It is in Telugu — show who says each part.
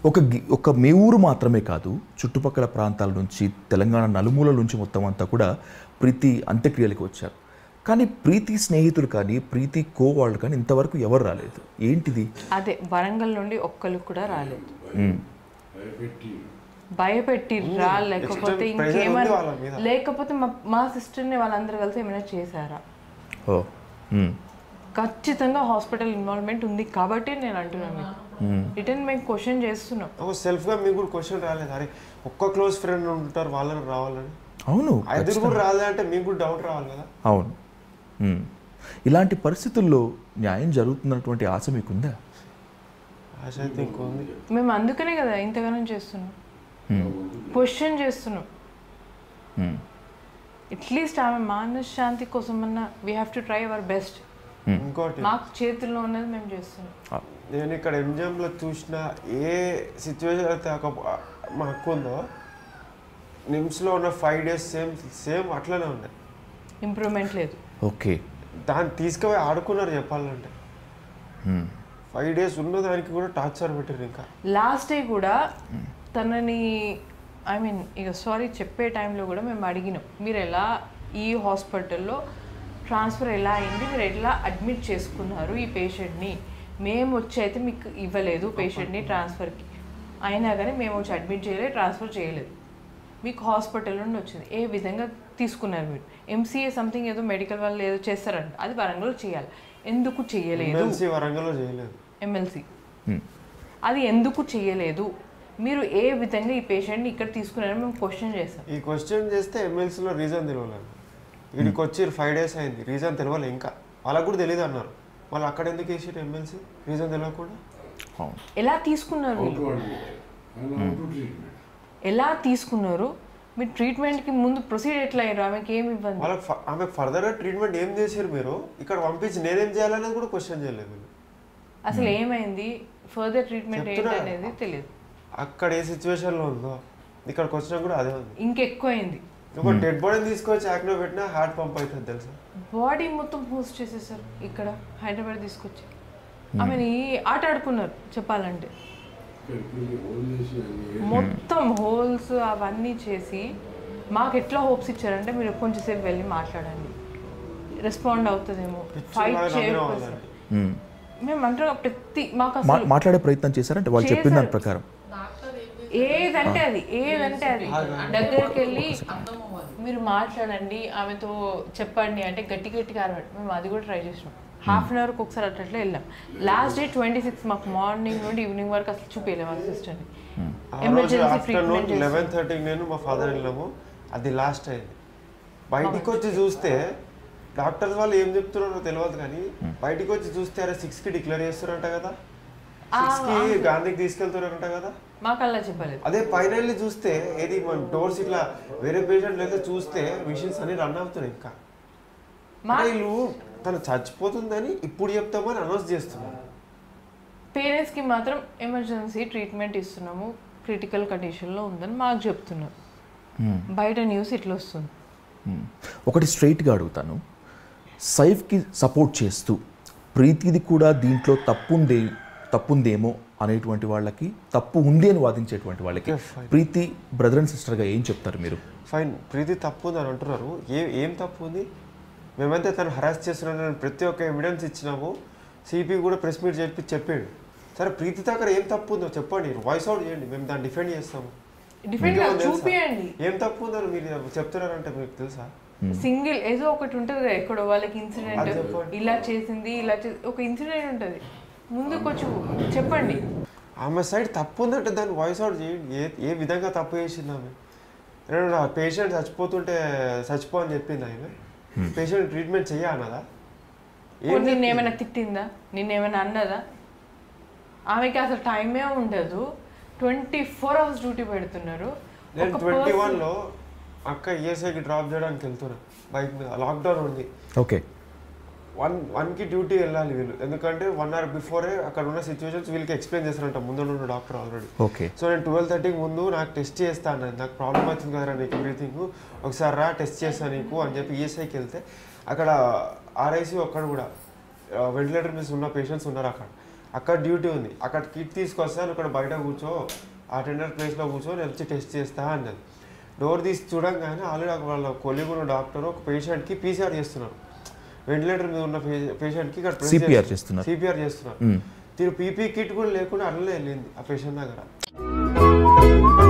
Speaker 1: ఒక గి- ఒక మీ ఊరు మాత్రమే కాదు చుట్టుపక్కల ప్రాంతాల నుంచి తెలంగాణ నలుమూలల నుంచి మొత్తం అంతా కూడా ప్రీతి అంత్యక్రియలకు వచ్చారు కానీ ప్రీతి స్నేహితులు కానీ ప్రీతి కో వాళ్ళు కానీ ఇంతవరకు ఎవరు రాలేదు ఏంటిది
Speaker 2: అదే వరంగల్ నుండి ఒక్కరు కూడా రాలేదు
Speaker 1: మ్మ్.
Speaker 2: భయపెట్టిర్రా లేకపోతే
Speaker 3: Extra pressure ఉంది
Speaker 2: ఇంకేమైనా
Speaker 3: వాళ్ళ మీద.
Speaker 2: లేకపోతే మా మా సిస్టర్ని వాళ్ళందరూ కలిసి ఏమైనా చేశారా
Speaker 1: ఓ మ్మ్.
Speaker 2: ఖచ్చితంగా హాస్పిటల్ ఇన్వాల్వ్మెంట్ ఉంది కాబట్టి నేను అంటున్నాను రిటర్న్ మేము క్వశ్చన్ చేస్తున్నాం
Speaker 3: ఒక సెల్ఫ్గా మీకు కూడా క్వశ్చన్ రాలేదు అరే ఒక్క క్లోజ్ ఫ్రెండ్ ఉంటారు వాళ్ళని రావాలని
Speaker 1: అవును
Speaker 3: ఐదుగురు కూడా రాలే అంటే మీకు కూడా డౌట్ రావాలి కదా
Speaker 1: అవును మ్మ్. ఇలాంటి పరిస్థితుల్లో న్యాయం జరుగుతున్నటువంటి ఆశ మీకుందా
Speaker 3: ఆశ అయితే ఇంకొంది
Speaker 2: మేము అందుకనే కదా ఇంతగానం చేస్తున్నాం క్వశ్చన్ చేస్తున్నాం
Speaker 1: మ్మ్.
Speaker 2: అట్లీస్ట్ ఆమె మనశ్శాంతి కోసం అన్న we have to try our best
Speaker 3: ఇంకోటి
Speaker 2: మాకు చేతుల్లో ఉన్నది మేము చేస్తున్నాం
Speaker 1: ఆ,
Speaker 3: నేను ఇక్కడ ఎంజిఎంలో చూసిన ఏ సిచ్యువేషన్ అయితే ఒక మా హక్కు ఉందో నిమ్స్లో ఉన్న ఫైవ్ డేస్ సేమ్ సేమ్ అట్లనే ఉన్నాయి
Speaker 2: ఇంప్రూవ్మెంట్ లేదు
Speaker 1: ఓకే
Speaker 3: దాన్ని తీసుకుపోయి ఆడుకున్నారు చెప్పాలంటే
Speaker 1: మ్మ్.
Speaker 3: ఫైవ్ డేస్ ఉన్న దానికి కూడా టార్చర్ పెట్టారు ఇంకా
Speaker 2: లాస్ట్ డే కూడా తనని ఐ మీన్ ఇక సారీ చెప్పే టైంలో కూడా మేము అడిగినాం మీరు ఎలా ఈ హాస్పిటల్లో ట్రాన్స్ఫర్ ఎలా అయింది మీరు ఎట్లా అడ్మిట్ చేసుకున్నారు ఈ పేషెంట్ని మేము వచ్చి అయితే మీకు ఇవ్వలేదు పేషెంట్ని ట్రాన్స్ఫర్కి అయినా కానీ మేము వచ్చి అడ్మిట్ చేయలేదు ట్రాన్స్ఫర్ చేయలేదు మీకు హాస్పిటల్ నుండి వచ్చింది ఏ విధంగా తీసుకున్నారు మీరు ఎంసీఏ సంథింగ్ ఏదో మెడికల్ వాళ్ళు ఏదో చేస్తారంట అది వరంగల్ చేయాలి ఎందుకు చేయలేదు
Speaker 3: ఎమ్మెల్సీ వరంగల్లో చేయలేదు
Speaker 2: ఎమ్మెల్సీ
Speaker 1: మ్మ్.
Speaker 2: అది ఎందుకు చేయలేదు మీరు ఏ విధంగా ఈ పేషెంట్ని ఇక్కడ తీసుకున్నారని మేము క్వశ్చన్ చేస్తాం
Speaker 3: ఈ క్వశ్చన్ చేస్తే ఎమ్మెల్సీలో రీజన్ తెలియలేదు వీడికి వచ్చి ఫైవ్ డేస్ అయింది రీజన్ తెలియలే ఇంకా వాళ్ళకు కూడా తెలియదు అన్నారు మళ్ళీ అక్కడ ఎందుకు వేసారు ఎమ్మెల్సీ రీజన్ తెలియకుండా
Speaker 1: అవును
Speaker 2: ఎలా తీసుకున్నారు వీళ్ళు? ఎలా తీసుకున్నారు మీరు ట్రీట్మెంట్కి ముందు ప్రొసీడ్ ఎట్లా అయ్యారు ఆమెకి ఏమి ఇవ్వండి
Speaker 3: వాళ్ళకి ఫ- ఆమెకు ఫర్దర్గా ట్రీట్మెంట్ ఏం చేశారు మీరు ఇక్కడ పంపించి నేనేం చేయాలనేది కూడా క్వశ్చన్ చేయలేదు వీళ్ళు
Speaker 2: అసలు ఏమైంది ఫర్దర్ ట్రీట్మెంట్ ఏంటి
Speaker 3: చెప్తున్నా.
Speaker 2: అనేది తెలియదు
Speaker 3: అక్కడ ఏ సిచ్యువేషన్లో ఉందో ఇక్కడికి వచ్చినా కూడా అదే ఉంది
Speaker 2: ఇంకెక్కువ అయింది
Speaker 3: ఒక డెడ్ బాడీని తీసుకొచ్చి యాక్నో పెట్టినా హార్ట్ పంప్ అవుతుంది తెలుసా
Speaker 2: బాడీ మొత్తం పోస్ట్ చేసేసారు ఇక్కడ హైదరాబాద్ తీసుకొచ్చి ఆమెని ఆట ఆడుకున్నారు చెప్పాలంటే మొత్తం హోల్స్ అవన్నీ చేసి మాకు ఎట్లా హోప్స్ ఇచ్చారంటే మీరు కొంచెంసేపు వెళ్ళి మాట్లాడండి రెస్పాండ్ అవుతుందేమో ఫైట్
Speaker 3: పిచ్చిలాగా నమ్మిన
Speaker 2: చేయకపోతే
Speaker 3: వాళ్ళని.
Speaker 1: మ్మ్.
Speaker 2: మేము అంటారు ప్రతి మాకు
Speaker 1: మా
Speaker 2: అసలు
Speaker 1: మాట్లాడే ప్రయత్నం చేశారంటే వాళ్ళు చెప్పిన దాని
Speaker 2: చేశారు.
Speaker 1: ప్రకారం
Speaker 2: ఏదంటే అది ఏదంటే అది దగ్గరికి వెళ్ళి మీరు మాట్లాడండి ఆమెతో చెప్పండి అంటే గట్టి గట్టిగా అరవండి మేము అది కూడా ట్రై చేసినాం హాఫ్ అన్ అవర్కి ఒకసారి అట్లా అట్లా వెళ్ళాం లాస్ట్ డే ట్వంటీ సిక్స్ మాకు మార్నింగ్ నుండి ఈవినింగ్ వరకు అసలు చూపించలేము అసిస్టెంట్
Speaker 3: ఆ రోజు
Speaker 2: ఎమర్జెన్సీ
Speaker 3: ఆఫ్టర్నూన్
Speaker 2: ట్రీట్మెంట్
Speaker 3: లెవెన్ థర్టీకి నేను మా ఫాదర్ వెళ్ళాము అది లాస్ట్ అయింది బయటికి వచ్చి చూస్తే డాక్టర్స్ వాళ్ళు ఏం చెప్తున్నారో తెలియదు కానీ బయటికి వచ్చి చూస్తే అరే సిక్స్ కి డిక్లేర్ చేస్తున్నారంట కదా సిక్స్ కి గాంధీకి తీసుకెళ్తున్నారంట కదా
Speaker 2: మాకు అలా చెప్పలేదు
Speaker 3: అదే పైన వెళ్ళి చూస్తే ఏది మన డోర్స్ ఇట్లా వేరే పేషెంట్లు అయితే చూస్తే మిషన్స్ అన్ని రన్ అవుతున్నాయి ఇంకా
Speaker 2: మా
Speaker 3: అంటే వీళ్ళు తను చచ్చిపోతుందని ఇప్పుడు చెప్తామని అనౌన్స్ చేస్తున్నారు
Speaker 2: పేరెంట్స్కి మాత్రం ఎమర్జెన్సీ ట్రీట్మెంట్ ఇస్తున్నాము క్రిటికల్ కండిషన్లో ఉందని మాకు చెప్తున్నారు
Speaker 1: మ్మ్.
Speaker 2: బయట న్యూస్ ఇట్లా వస్తుంది
Speaker 1: మ్మ్. ఒకటి స్ట్రైట్గా అడుగుతాను సైఫ్కి సపోర్ట్ చేస్తూ ప్రీతిది కూడా దీంట్లో తప్పుందే తప్పుందేమో అనేటువంటి వాళ్ళకి తప్పు ఉంది అని వాదించేటువంటి వాళ్ళకి
Speaker 3: Okay, fine.
Speaker 1: Preethi brother and సిస్టర్గా ఏం చెప్తారు మీరు
Speaker 3: ఫైన్ ప్రీతి తప్పు ఉంది అని అంటున్నారు ఏ ఏం తప్పు ఉంది మేమైతే తను హరాస్ చేస్తున్నాడని ప్రతి ఒక్క ఎవిడెన్స్ ఇచ్చినాము సిపి కూడా ప్రెస్ మీట్ చెప్పి చెప్పాడు సరే ప్రీతి దగ్గర ఏం తప్పు ఉందో చెప్పండి వాయిస్ అవుట్ చేయండి మేము దాన్ని డిఫెండ్ చేస్తాము
Speaker 2: డిఫరెంట్
Speaker 3: మీకేమో తెలుసా?
Speaker 2: చూపియండి
Speaker 3: ఏం తప్పు ఉందని మీరు చెప్తున్నారంటే మీకు తెలుసా
Speaker 2: సింగిల్ ఏదో ఒకటి ఉంటుంది కదా ఎక్కడో వాళ్ళకి ఇన్సిడెంట్
Speaker 3: అది చెప్పండి.
Speaker 2: ఇలా చేసింది ఇలా చేసి ఒక ఇన్సిడెంట్ ఉంటుంది ముందుకు వచ్చి చెప్పండి
Speaker 3: ఆమె సైడ్ తప్పు ఉందంటే దాన్ని వాయిస్ అవుట్ చేయండి ఏ ఏ విధంగా తప్పు చేసింది ఆమె నేను నా పేషెంట్ చచ్చిపోతుంటే చచ్చిపో అని చెప్పింది ఆమె పేషెంట్ ట్రీట్మెంట్ చెయ్య అన్నదా ఏం
Speaker 2: నిన్న ఏమైనా తిట్టిందా నిన్న ఏమైనా అన్నదా ఆమెకి అసలు టైమే ఉండదు ట్వంటీ ఫోర్ అవర్స్ డ్యూటీ పెడుతున్నారు
Speaker 3: నేను
Speaker 2: ఒక
Speaker 3: ట్వంటీ
Speaker 2: person-
Speaker 3: వన్లో అక్క ఈఎస్ఐకి డ్రాప్ చేయడానికి వెళ్తున్నా బైక్ మీద లాక్డౌన్ ఉంది
Speaker 1: ఓకే
Speaker 3: వన్ వన్కి డ్యూటీ వెళ్ళాలి వీళ్ళు ఎందుకంటే వన్ అవర్ బిఫోరే అక్కడ ఉన్న సిచ్యువేషన్స్ వీళ్ళకి ఎక్స్ప్లెయిన్ చేస్తారంట ముందు ఉన్న డాక్టర్ ఆల్రెడీ
Speaker 1: ఓకే
Speaker 3: సో నేను ట్వెల్వ్ థర్టీకి ముందు నాకు టెస్ట్ చేస్తా అన్నది నాకు ప్రాబ్లం అవుతుంది కదరా నీకు ఎవ్రీథింగ్ ఒకసారి రా టెస్ట్ చేస్తా నీకు అని చెప్పి ఈఎస్ఐకి వెళ్తే అక్కడ ఆర్ఐసి ఒక్కడ కూడా వెంటిలేటర్ మీద ఉన్న పేషెంట్స్ ఉన్నారు అక్కడ అక్కడ డ్యూటీ ఉంది అక్కడ కిట్ తీసుకొస్తాను ఇక్కడ బయట కూర్చో అటెండర్ ప్లేస్లో కూర్చో నేను వచ్చి టెస్ట్ చేస్తా అన్నది డోర్ తీసి చూడంగానే ఆల్రెడీ వాళ్ళ కొలిగ్ ఉన్న డాక్టర్ ఒక పేషెంట్కి పీసీఆర్ చేస్తున్నారు వెంటిలేటర్ మీద ఉన్న పేషెంట్కి ఇక్కడ press
Speaker 1: CPR
Speaker 3: చేస్తున్నారు.
Speaker 1: చేస్తున్నారు.
Speaker 3: సిపిఆర్ చేస్తున్నారు
Speaker 1: మ్మ్.
Speaker 3: తిరు పీపీ కిట్ కూడా లేకుండా అట్లనే వెళ్ళింది ఆ పేషెంట్ దగ్గర